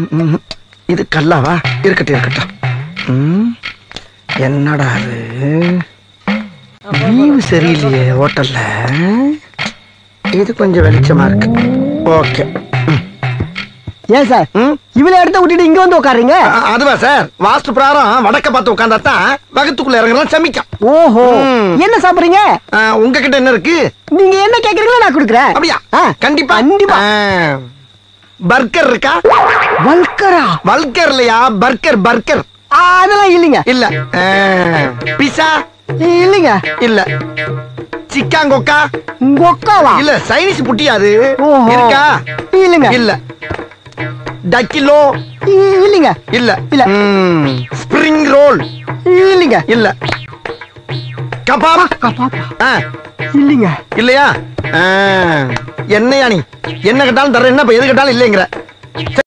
ம், ம். இது கல்லாவா இருக்கட்டும் இருக்கட்டும் ம், என்னடா அது வியூ சரியில்லையே ஹோட்டல்ல இது கொஞ்சம் வெளிச்சமா இருக்கு ஓகே ஏன் சார் ம் இவ்வளவு இடத்த விட்டுட்டு இங்க வந்து உட்காருங்க அ- அதுவா சார் வாஸ்து பிரகாரம் வடக்க பார்த்து உட்காந்தா தான் வகுத்துக்குள்ள இறங்குறோம் சமிக்கும் ஓஹோ ம். என்ன சாப்பிடுறீங்க ஆ, உங்ககிட்ட என்ன இருக்கு நீங்க என்ன கேக்குறீங்களோ நான் கொடுக்குறேன் அப்படியா ஆ, கண்டிப்பா கண்டிப்பா பர்கர் இருக்கா வல்கரா வல்கர் இல்லையா பர்கர் பர்கர் ஆ, அதெல்லாம் இல்லைங்க இல்ல பிசா இல்லைங்க இல்ல சிக்காங்கொக்கா கொக்காவா இல்ல சைனீஸ் புட்டி அது ஓஹோ. இருக்கா இல்லைங்க இல்ல டக்கிலோ இ- இல்லைங்க இல்ல இல்ல. ஸ்ப்ரிங் ரோல் இல்லைங்க இல்ல கபாப் கபாப்பா ஆ, இல்லைங்க இல்லையா ஆ, என்னையா நீ என்ன கேட்டாலும் தர்றேன் என்ன இப்ப எது கேட்டாலும் இல்லைங்கிற